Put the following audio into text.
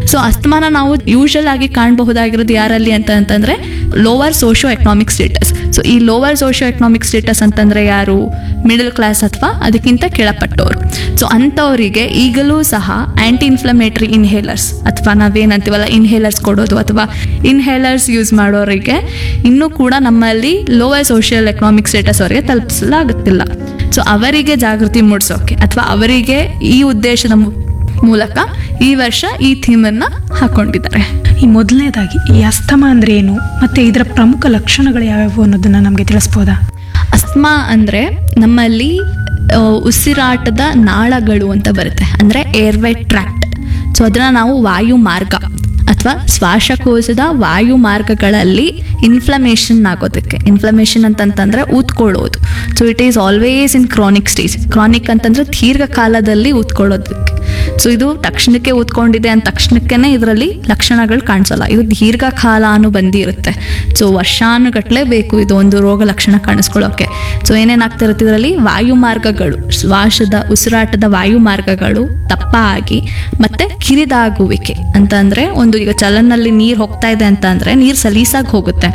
so ಅಸ್ತಮಾನ ನಾವು usual ಆಗಿ ಕಾಣಬಹುದಾಗಿರೋದು ಯಾರಲ್ಲಿ ಅಂತ ಅಂತಂದ್ರೆ lower socio economic status so ಈ ಲೋವರ್ ಸೋಷಿಯೋ ಎಕನಾಮಿಕ್ ಸ್ಟೇಟಸ್ ಅಂತಂದ್ರೆ ಯಾರು ಮಿಡಲ್ ಕ್ಲಾಸ್ ಅಥವಾ ಅದಕ್ಕಿಂತ ಕೆಳಪಟ್ಟವರು ಸೊ ಅಂಥವರಿಗೆ ಈಗಲೂ ಸಹ ಆಂಟಿ ಇನ್ಫ್ಲಮೇಟರಿ ಇನ್ಹೇಲರ್ಸ್ ಅಥವಾ ನಾವೇನಂತೀವಲ್ಲ ಇನ್ಹೇಲರ್ಸ್ ಕೊಡೋದು ಅಥವಾ ಇನ್ಹೇಲರ್ಸ್ ಯೂಸ್ ಮಾಡೋರಿಗೆ ಇನ್ನೂ ಕೂಡ ನಮ್ಮಲ್ಲಿ ಲೋವರ್ ಸೋಷಿಯಲ್ ಎಕನಾಮಿಕ್ ಸ್ಟೇಟಸ್ ಅವರಿಗೆ ತಲುಪಿಸಲಾಗುತ್ತಿಲ್ಲ ಸೊ ಅವರಿಗೆ ಜಾಗೃತಿ ಮೂಡಿಸೋಕೆ ಅಥವಾ ಅವರಿಗೆ ಈ ಉದ್ದೇಶದ ಮು- ಮೂಲಕ ಈ ವರ್ಷ ಈ ಥೀಮನ್ನು ಹಾಕೊಂಡಿದ್ದಾರೆ ಈ ಮೊದಲನೇದಾಗಿ ಈ ಅಸ್ತಮ ಅಂದ್ರೆ ಏನು ಮತ್ತೆ ಇದರ ಪ್ರಮುಖ ಲಕ್ಷಣಗಳು ಯಾವ್ಯಾವು ಅನ್ನೋದನ್ನ ನಮಗೆ ತಿಳಿಸ್ಬೋದಾ ಅಸ್ಮಾ ಅಂದರೆ ನಮ್ಮಲ್ಲಿ ಆ, ಉಸಿರಾಟದ ನಾಳಗಳು ಅಂತ ಬರುತ್ತೆ ಅಂದರೆ ಏರ್ವೇ ಟ್ರ್ಯಾಕ್ಟ್ ಸೊ ಅದನ್ನು ನಾವು ವಾಯು ಮಾರ್ಗ ಅಥವಾ ಶ್ವಾಸಕೋಶದ ವಾಯು ಮಾರ್ಗಗಳಲ್ಲಿ ಇನ್ಫ್ಲಮೇಷನ್ ಆಗೋದಕ್ಕೆ ಇನ್ಫ್ಲಮೇಷನ್ ಅಂತಂತಂದ್ರೆ ಊದ್ಕೊಳ್ಳೋದು so it is always in chronic stage chronic ಅಂತಂದ್ರೆ ದೀರ್ಘಕಾಲದಲ್ಲಿ ಊದ್ಕೊಳ್ಳೋದಕ್ಕೆ ಸೊ ಇದು ತಕ್ಷಣಕ್ಕೆ ಊದ್ಕೊಂಡಿದೆ ಅಂದ ತಕ್ಷಣಕ್ಕೆ ಇದರಲ್ಲಿ ಲಕ್ಷಣಗಳು ಕಾಣಿಸಲ್ಲ ಇದು ದೀರ್ಘಕಾಲ ಬಂದಿರುತ್ತೆ ಸೊ ವರ್ಷಾನುಗಟ್ಲೆ ಬೇಕು ಇದು ಒಂದು ರೋಗ ಲಕ್ಷಣ ಕಾಣಿಸ್ಕೊಳ್ಳೋಕೆ ಸೊ ಏನೇನಾಗ್ತಾ ಇರುತ್ತೆ ಇದರಲ್ಲಿ ವಾಯು ಮಾರ್ಗಗಳು ಶ್ವಾಸದ ಉಸಿರಾಟದ ವಾಯು ಮಾರ್ಗಗಳು ದಪ್ಪ ಆಗಿ ಮತ್ತೆ ಕಿರಿದಾಗುವಿಕೆ ಅಂತ ಅಂದ್ರೆ ಒಂದು ಈಗ ಚಲನಲ್ಲಿ ನೀರು ಹೋಗ್ತಾ ಇದೆ ಅಂತ ಅಂದ್ರೆ ನೀರು ಸಲೀಸಾಗಿ ಹೋಗುತ್ತೆ